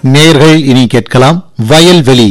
நேர்கள் இனி கேட்கலாம் வயல்வெளி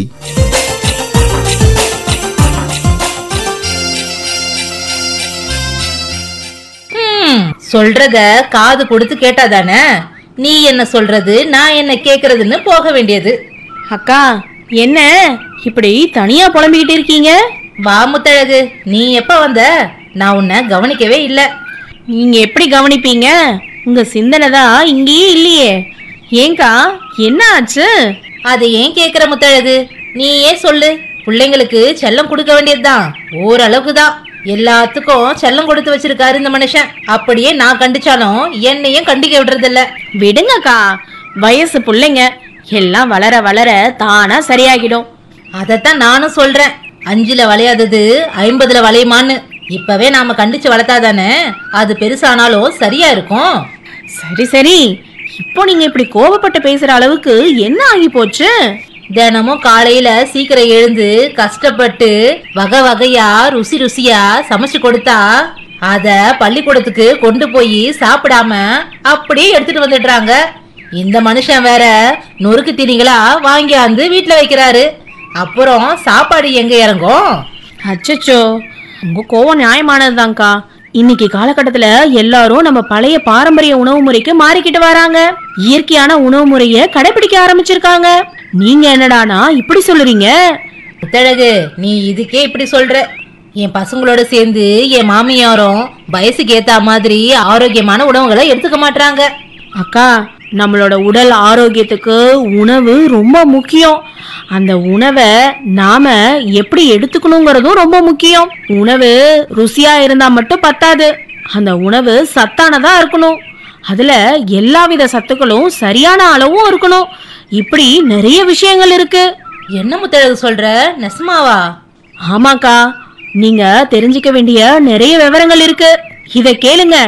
ஹம், சொல்றத காது கொடுத்து கேட்டாதானே நீ என்ன சொல்றது நான் என்ன கேக்குறதுன்னு போக வேண்டியது அக்கா என்ன இப்படி தனியா புலம்பிக்கிட்டு இருக்கீங்க வா முத்தழகு நீ எப்ப வந்த நான் உன்னை கவனிக்கவே இல்ல நீங்க எப்படி கவனிப்பீங்க உங்க சிந்தனை தான் இங்கேயே இல்லையே ஏங்கா என்ன ஆச்சு அதை ஏன் கேக்குற முத்தழகு நீ ஏன் சொல்லு பிள்ளைங்களுக்கு செல்லம் கொடுக்க வேண்டியதுதான் ஓரளவுக்கு தான் எல்லாத்துக்கும் செல்லம் கொடுத்து வச்சிருக்காரு இந்த மனுஷன் அப்படியே நான் கண்டிச்சாலும் என்னையும் கண்டிக்க விடுறது இல்ல விடுங்கக்கா வயசு பிள்ளைங்க எல்லாம் வளர வளர தானா சரியாகிடும் அதைத்தான் நானும் சொல்றேன் அஞ்சுல வளையாதது ஐம்பதுல வளையுமான்னு இப்பவே நாம கண்டிச்சு வளர்த்தாதானே அது பெருசானாலும் சரியா இருக்கும் சரி சரி இப்போ நீங்க இப்படி கோபப்பட்டு பேசுற அளவுக்கு என்ன ஆகி போச்சு தினமும் காலையில சீக்கிரம் எழுந்து கஷ்டப்பட்டு வகை வகையா ருசி ருசியா சமைச்சு கொடுத்தா அத பள்ளிக்கூடத்துக்கு கொண்டு போய் சாப்பிடாம அப்படியே எடுத்துட்டு வந்துடுறாங்க இந்த மனுஷன் வேற நொறுக்கு தீனிகளா வாங்கியாந்து வீட்டுல வைக்கிறாரு அப்புறம் சாப்பாடு எங்க இறங்கும் அச்சச்சோ உங்க கோவம் நியாயமானதுதான்க்கா இன்னைக்கு காலகட்டத்துல எல்லாரும் நம்ம பழைய பாரம்பரிய உணவு முறைக்கு மாறிக்கிட்டு வராங்க இயற்கையான உணவு முறைய கடைபிடிக்க ஆரம்பிச்சிருக்காங்க நீங்க என்னடானா இப்படி சொல்லுறீங்க புத்தழகு நீ இதுக்கே இப்படி சொல்ற என் பசங்களோட சேர்ந்து என் மாமியாரும் வயசுக்கு ஏத்த மாதிரி ஆரோக்கியமான உணவுகளை எடுத்துக்க மாட்டாங்க அக்கா நம்மளோட உடல் ஆரோக்கியத்துக்கு உணவு ரொம்ப முக்கியம் அந்த உணவை நாம எப்படி எடுத்துக்கணுங்கிறதும் ரொம்ப முக்கியம் உணவு ருசியா இருந்தா மட்டும் பத்தாது அந்த உணவு சத்தானதா இருக்கணும் அதுல எல்லாவித சத்துக்களும் சரியான அளவும் இருக்கணும் இப்படி நிறைய விஷயங்கள் இருக்கு என்ன முத்தழகு சொல்ற நெசமாவா ஆமாக்கா நீங்க தெரிஞ்சுக்க வேண்டிய நிறைய விவரங்கள் இருக்கு இத கேளுங்க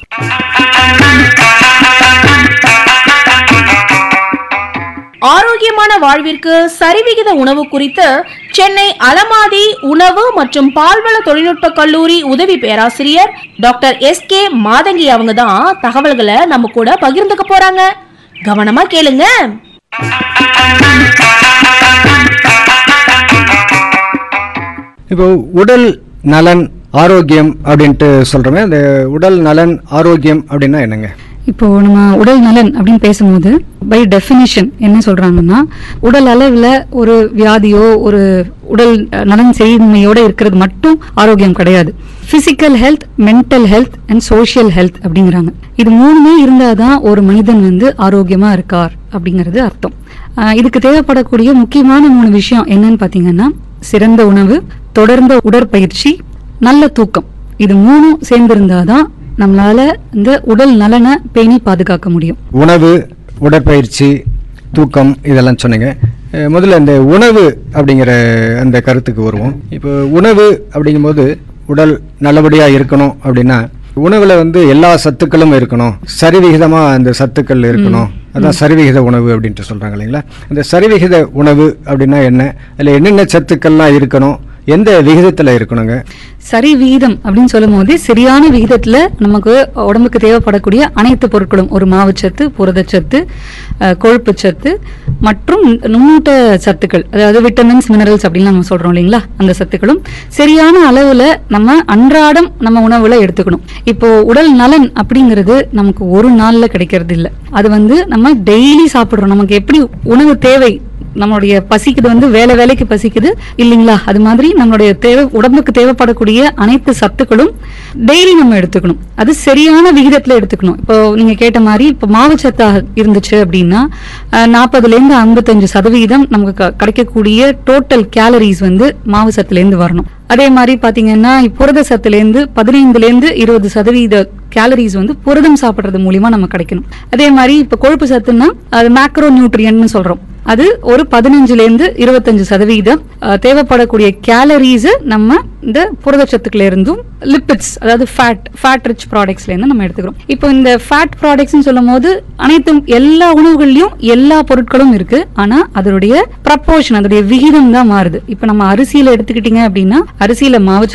ஆரோக்கியமான வாழ்விற்கு சரிவிகித உணவு குறித்து சென்னை அலமாதி உணவு மற்றும் பால்வள தொழில்நுட்ப கல்லூரி உதவி பேராசிரியர் டாக்டர் எஸ் கே மாதங்கி அவங்க தான் தகவல்களை நம்ம கூட பகிர்ந்துக்க போறாங்க கவனமா கேளுங்க இப்போ உடல் நலன் ஆரோக்கியம் அப்படின்ட்டு சொல்றோமே அந்த உடல் நலன் ஆரோக்கியம் அப்படின்னா என்னங்க இப்போ நம்ம உடல் நலன் அப்படின்னு பேசும்போது பை டெஃபினிஷன் என்ன சொல்றாங்கன்னா உடல் அளவில் ஒரு வியாதியோ ஒரு உடல் அஹ், நலன் செய்மையோட இருக்கிறது மட்டும் ஆரோக்கியம் கிடையாது physical health mental health and social health அப்படிங்கிறாங்க இது மூணுமே இருந்தாதான் ஒரு மனிதன் வந்து ஆரோக்கியமா இருக்கார் அப்படிங்கிறது அர்த்தம் அஹ், இதுக்கு தேவைப்படக்கூடிய முக்கியமான மூணு விஷயம் என்னன்னு பாத்தீங்கன்னா சிறந்த உணவு தொடர்ந்த உடற்பயிற்சி நல்ல தூக்கம் இது மூணும் சேர்ந்திருந்தாதான் நம்மளால இந்த உடல் நலனை பேணி பாதுகாக்க முடியும் உணவு உடற்பயிற்சி தூக்கம் இதெல்லாம் சொன்னீங்க அஹ் முதல்ல இந்த உணவு அப்படிங்கிற அந்த கருத்துக்கு வருவோம் இப்போ உணவு அப்படிங்கும்போது உடல் நல்லபடியாக இருக்கணும் அப்படின்னா உணவுல வந்து எல்லா சத்துக்களும் இருக்கணும் சரிவிகிதமா அந்த சத்துக்கள் இருக்கணும் அதான் சரிவிகித உணவு அப்படின்ட்டு சொல்றாங்க இல்லைங்களா அந்த சரிவிகித உணவு அப்படின்னா என்ன அதில் என்னென்ன சத்துக்கள்லாம் இருக்கணும் எந்த விகிதத்தில் இருக்கணுங்க சரி விகிதம் அப்படின்னு சொல்லும் போது சரியான விகிதத்துல நமக்கு உடம்புக்கு தேவைப்படக்கூடிய அனைத்து பொருட்களும் ஒரு மாவுச்சத்து புரதச்சத்து அஹ், கொழுப்புச்சத்து மற்றும் நுண்ணூட்ட சத்துக்கள் அதாவது விட்டமின்ஸ் மினரல்ஸ் அப்படின்னு நம்ம சொல்றோம் இல்லைங்களா அந்த சத்துக்களும் சரியான அளவுல நம்ம அன்றாடம் நம்ம உணவுல எடுத்துக்கணும் இப்போ உடல் நலன் அப்படிங்கிறது நமக்கு ஒரு நாள்ல கிடைக்கிறது இல்ல அது வந்து நம்ம டெய்லி சாப்பிடுறோம் நமக்கு எப்படி உணவு தேவை நம்மளுடைய பசிக்குது வந்து வேலை வேலைக்கு பசிக்குது இல்லைங்களா அது மாதிரி நம்மளுடைய தேவை உடம்புக்கு தேவைப்படக்கூடிய அனைத்து சத்துக்களும் டெய்லி நம்ம எடுத்துக்கணும் அது சரியான விகிதத்துல எடுத்துக்கணும் இப்போ நீங்க கேட்ட மாதிரி இப்போ மாவுச்சத்தாக இருந்துச்சு அப்படின்னா நாற்பதுல இருந்து ஐம்பத்தஞ்சு சதவீதம் நமக்கு க- கிடைக்கக்கூடிய டோட்டல் கேலரிஸ் வந்து மாவு சத்துல இருந்து வரணும் அதே மாதிரி பாத்தீங்கன்னா புரத சத்துல இருந்து பதினைந்துல இருந்து இருபது சதவீத கேலரிஸ் வந்து புரதம் சாப்பிடுறது மூலியமா நம்ம கிடைக்கணும் அதே மாதிரி இப்ப கொழுப்பு சத்துன்னா அது மேக்ரோ நியூட்ரியன்ட்னு சொல்றோம் அது ஒரு பதினஞ்சுல இருந்து இருபத்தஞ்சு சதவீதம் அஹ், தேவைப்படக்கூடிய கேலரிஸ் நம்ம இந்த புரதச்சத்துக்கள் இருந்தும் லிப்பிட்ஸ் அதாவது ஃபேட் ஃபேட் ரிச் ப்ராடக்ட்ஸ்ல இருந்து நம்ம எடுத்துக்கிறோம் இப்போ இந்த ஃபேட் ப்ராடக்ட்ஸ்னு சொல்லும் போது அனைத்தும் எல்லா உணவுகள்லயும் எல்லா பொருட்களும் இருக்கு ஆனா அதனுடைய ப்ரப்போர்ஷன் அதனுடைய விகிதம் தான் மாறுது இப்போ நம்ம அரிசியில எடுத்துக்கிட்டீங்க அப்படின்னா அரிசியில மாவு